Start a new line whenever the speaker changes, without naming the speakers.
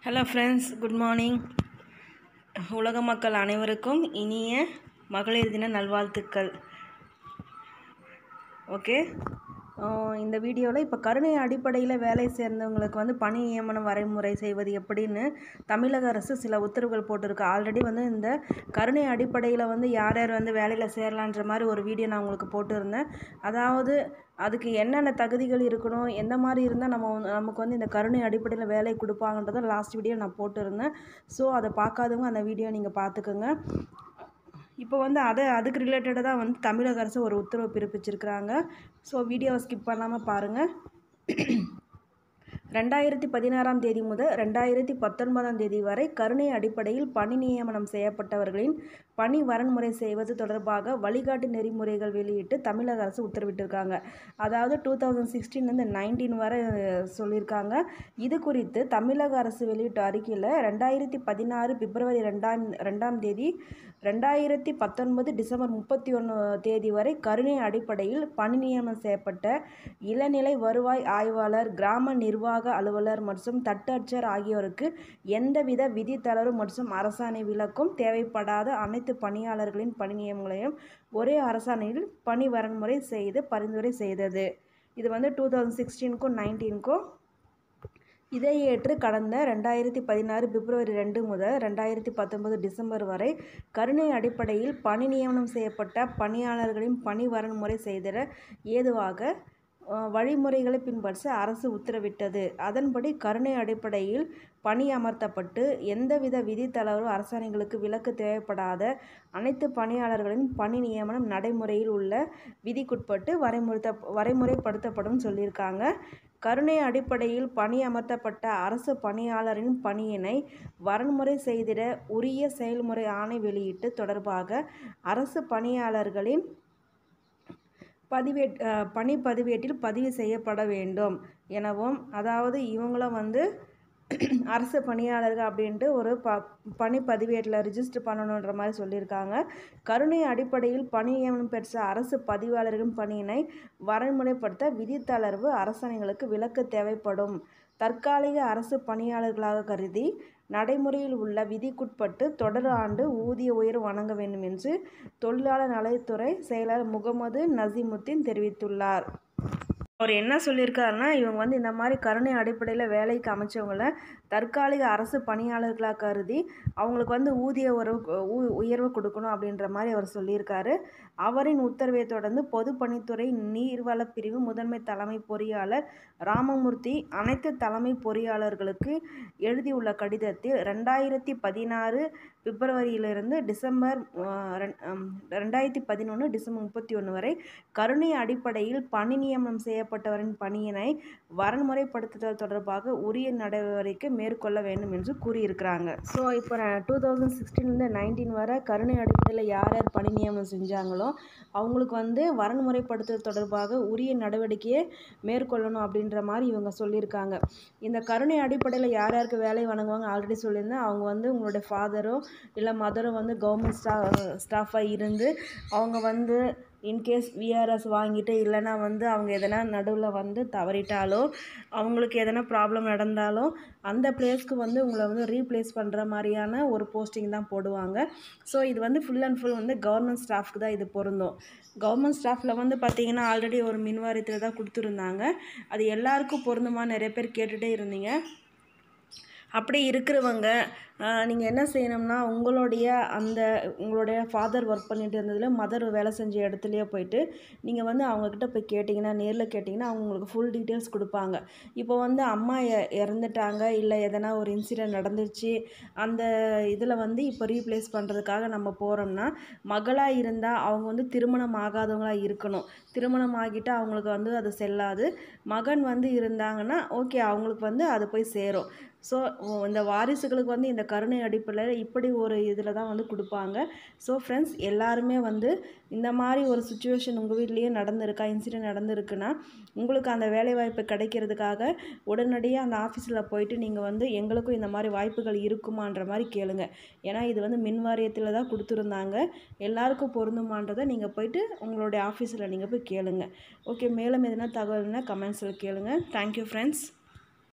hello friends good morning உலக மக்கள் அனைவருக்கும் இனிய மகளிர் தின நல்வாழ்த்துக்கள் ஓகே இந்த வீடியோவில் இப்போ கருணை அடிப்படையில் வேலை சேர்ந்தவங்களுக்கு வந்து பணி நியமன வரைமுறை செய்வது எப்படின்னு தமிழக அரசு சில உத்தரவுகள் போட்டிருக்கு ஆல்ரெடி வந்து இந்த கருணை அடிப்படையில் வந்து யார் யார் வந்து வேலையில் சேரலான்ற மாதிரி ஒரு வீடியோ நான் உங்களுக்கு போட்டிருந்தேன் அதாவது அதுக்கு என்னென்ன தகுதிகள் இருக்கணும் எந்த மாதிரி இருந்தால் நம்ம வந்து- நமக்கு வந்து இந்த கருணை அடிப்படையில் வேலை கொடுப்பாங்கன்றதை லாஸ்ட் வீடியோ நான் போட்டிருந்தேன் ஸோ அதை பார்க்காதவங்க அந்த வீடியோ நீங்கள் பார்த்துக்கோங்க இப்போ வந்து அதை அதுக்கு ரிலேட்டடாக தான் வந்து தமிழக அரசு ஒரு உத்தரவு பிறப்பிச்சிருக்கிறாங்க ஸோ வீடியோவை ஸ்கிப் பண்ணாமல் பாருங்கள் ரெண்டாயிரத்தி பதினாறாம் தேதி முதல் ரெண்டாயிரத்தி பத்தொன்பதாம் தேதி வரை கருணை அடிப்படையில் பணி நியமனம் செய்யப்பட்டவர்களின் பணி வரன்முறை செய்வது தொடர்பாக வழிகாட்டு நெறிமுறைகள் வெளியிட்டு தமிழக அரசு உத்தரவிட்டிருக்காங்க அதாவது டூ தௌசண்ட் சிக்ஸ்டீன்லேருந்து நைன்டீன் வரை அஹ், சொல்லியிருக்காங்க இது குறித்து தமிழக அரசு வெளியிட்ட அறிக்கையில் ரெண்டாயிரத்தி பதினாறு பிப்ரவரி ரெண்டாம் ரெண்டாம் தேதி ரெண்டாயிரத்தி பத்தொன்பது டிசம்பர் முப்பத்தி ஒன்று தேதி வரை கருணை அடிப்படையில் பணி நியமனம் செய்யப்பட்ட இளநிலை வருவாய் ஆய்வாளர் கிராம நிர்வாக அலுவலர் மற்றும் தட்டச்சர் ஆகியோருக்கு எந்தவித விதி தளர்வு மற்றும் அரசாணை விலக்கும் தேவைப்படாத அனைத்து பணியாளர்களின் பணி நியமனங்களையும் ஒரே அரசாணையில் பணி வரன்முறை செய்து பரிந்துரை செய்தது இது வந்து டூ தௌசண்ட் சிக்ஸ்டீனுக்கும் நைன்டீனுக்கும் இதை ஏற்று கடந்த ரெண்டாயிரத்தி பதினாறு பிப்ரவரி ரெண்டு முதல் ரெண்டாயிரத்தி பத்தொன்பது டிசம்பர் வரை கருணை அடிப்படையில் பணி நியமனம் செய்யப்பட்ட பணியாளர்களின் பணி வரன்முறை செய்திட ஏதுவாக அஹ், வழிமுறைகளை பின்பற்ற அரசு உத்தரவிட்டது அதன்படி கருணை அடிப்படையில் பணி அமர்த்தப்பட்டு எந்தவித விதி தளர்வு அரசாணைகளுக்கு விலக்கு தேவைப்படாத அனைத்து பணியாளர்களின் பணி நியமனம் நடைமுறையில் உள்ள விதிக்குட்பட்டு வரைமுறைத்த வரைமுறைப்படுத்தப்படும் சொல்லியிருக்காங்க கருணை அடிப்படையில் பணி அமர்த்தப்பட்ட அரசு பணியாளரின் பணியினை வரன்முறை செய்திட உரிய செயல்முறை ஆணை வெளியிட்டு தொடர்பாக அரசு பணியாளர்களின் பதிவேட் அஹ், பணி பதிவேட்டில் பதிவு செய்யப்பட வேண்டும் எனவும் அதாவது இவங்களும் வந்து அரசு பணியாளர்கள் அப்படின்ட்டு ஒரு ப பணி பதிவேட்டில் ரிஜிஸ்டர் பண்ணணுன்ற மாதிரி சொல்லியிருக்காங்க கருணை அடிப்படையில் பணி நியமனம் பெற்ற அரசு பதிவாளர்களின் பணியினை வரன்முறைப்படுத்த விதி தளர்வு அரசாணைகளுக்கு விலக்கு தேவைப்படும் தற்காலிக அரசு பணியாளர்களாக கருதி நடைமுறையில் உள்ள விதிக்குட்பட்டு தொடர் ஆண்டு ஊதிய உயர்வு வழங்க வேண்டும் என்று தொழிலாளர் நலத்துறை செயலர் முகமது நசீமுத்தீன் தெரிவித்துள்ளார் அவர் என்ன சொல்லியிருக்காருன்னா இவங்க வந்து இந்த மாதிரி கருணை அடிப்படையில் வேலைக்கு அமைச்சவங்கள தற்காலிக அரசு பணியாளர்களாக கருதி அவங்களுக்கு வந்து ஊதிய உறவு ஊ- உயர்வு கொடுக்கணும் அப்படின்ற மாதிரி அவர் சொல்லியிருக்காரு அவரின் உத்தரவை தொடர்ந்து பொதுப்பணித்துறை நீர்வளப் பிரிவு முதன்மை தலைமை பொறியாளர் ராமமூர்த்தி அனைத்து தலைமை பொறியாளர்களுக்கு எழுதியுள்ள கடிதத்தில் ரெண்டாயிரத்தி பதினாறு பிப்ரவரியிலிருந்து டிசம்பர் அஹ், ரெண்- ஹம், ரெண்டாயிரத்தி பதினொன்று டிசம்பர் முப்பத்தி ஒன்று வரை கருணை அடிப்படையில் பணி நியமனம் செய்யப்பட்டவரின் பணியினை வரன்முறைப்படுத்துதல் தொடர்பாக உரிய நடவடிக்கை மேற்கொள்ள வேண்டும் என்று கூறியிருக்கிறாங்க ஸோ இப்போ டூ தௌசண்ட் சிக்ஸ்டீன்லேருந்து நைன்டீன் வரை கருணை அடிப்படையில் யார் யார் பணி நியமனம் செஞ்சாங்களோ அவங்களுக்கு வந்து வரன்முறைப்படுத்துதல் தொடர்பாக உரிய நடவடிக்கையை மேற்கொள்ளணும் அப்படின்ற மாதிரி இவங்க சொல்லியிருக்காங்க இந்த கருணை அடிப்படையில் யார் யாருக்கு வேலை வழங்குவாங்க ஆல்ரெடி சொல்லியிருந்தேன் அவங்க வந்து உங்களுடைய ஃபாதரோ இல்லை மதரோ வந்து கவர்மெண்ட் ஸ்டா ஸ்டாஃபாக இருந்து அவங்க வந்து இன்கேஸ் விஆர்எஸ் வாங்கிட்டு இல்லைன்னா வந்து அவங்க எதனா நடுவில் வந்து தவறிட்டாலோ அவங்களுக்கு எதனா ப்ராப்ளம் நடந்தாலோ அந்த பிளேஸ்க்கு வந்து உங்களை வந்து ரீப்ளேஸ் பண்ணுற மாதிரியான ஒரு போஸ்டிங் தான் போடுவாங்க ஸோ இது வந்து ஃபுல் அண்ட் ஃபுல் வந்து கவர்மெண்ட் ஸ்டாஃப்க்கு தான் இது பொருந்தும் கவர்மெண்ட் ஸ்டாஃபில் வந்து பார்த்தீங்கன்னா ஆல்ரெடி ஒரு மின்வாரியத்தில் தான் கொடுத்துருந்தாங்க அது எல்லாருக்கும் பொருந்துமா நிறைய பேர் கேட்டுகிட்டே இருந்தீங்க அப்படி இருக்கிறவங்க நீங்கள் என்ன செய்யணும்னா உங்களுடைய அந்த உங்களுடைய ஃபாதர் ஒர்க் பண்ணிட்டு இருந்ததில் மதர் வேலை செஞ்ச இடத்துலையே போயிட்டு நீங்கள் வந்து அவங்கக்கிட்ட போய் கேட்டிங்கன்னா நேரில் கேட்டிங்கன்னா அவங்க உங்களுக்கு ஃபுல் டீட்டெயில்ஸ் கொடுப்பாங்க இப்போ வந்து அம்மா இ- இறந்துட்டாங்க இல்லை எதனா ஒரு இன்சிடென்ட் நடந்துச்சு அந்த இதில் வந்து இப்போ ரீப்ளேஸ் பண்ணுறதுக்காக நம்ம போகிறோம்னா மகளாக இருந்தால் அவங்க வந்து திருமணம் ஆகாதவங்களாக இருக்கணும் திருமணம் ஆகிட்டு அவங்களுக்கு வந்து அது செல்லாது மகன் வந்து இருந்தாங்கன்னா ஓகே அவங்களுக்கு வந்து அது போய் சேரும் ஸோ இந்த வாரிசுகளுக்கு வந்து இந்த கருணை அடிப்படையில் இப்படி ஒரு இதில் தான் வந்து கொடுப்பாங்க ஸோ ஃப்ரெண்ட்ஸ் எல்லாருமே வந்து இந்த மாதிரி ஒரு சுச்சுவேஷன் உங்கள் வீட்லேயே நடந்திருக்கா இன்சிடென்ட் நடந்திருக்குன்னா உங்களுக்கு அந்த வேலைவாய்ப்பு கிடைக்கிறதுக்காக உடனடியாக அந்த ஆஃபீஸில் போயிட்டு நீங்கள் வந்து எங்களுக்கும் இந்த மாதிரி வாய்ப்புகள் இருக்குமான்ற மாதிரி கேளுங்க ஏன்னா இது வந்து மின் வாரியத்தில் தான் கொடுத்துருந்தாங்க எல்லாருக்கும் பொருந்துமான்றதை நீங்கள் போயிட்டு உங்களுடைய ஆஃபீஸில் நீங்கள் போய் கேளுங்க ஓகே மேலும் எதனா தகவல்னா கமெண்ட்ஸில் கேளுங்க தேங்க்யூ ஃப்ரெண்ட்ஸ்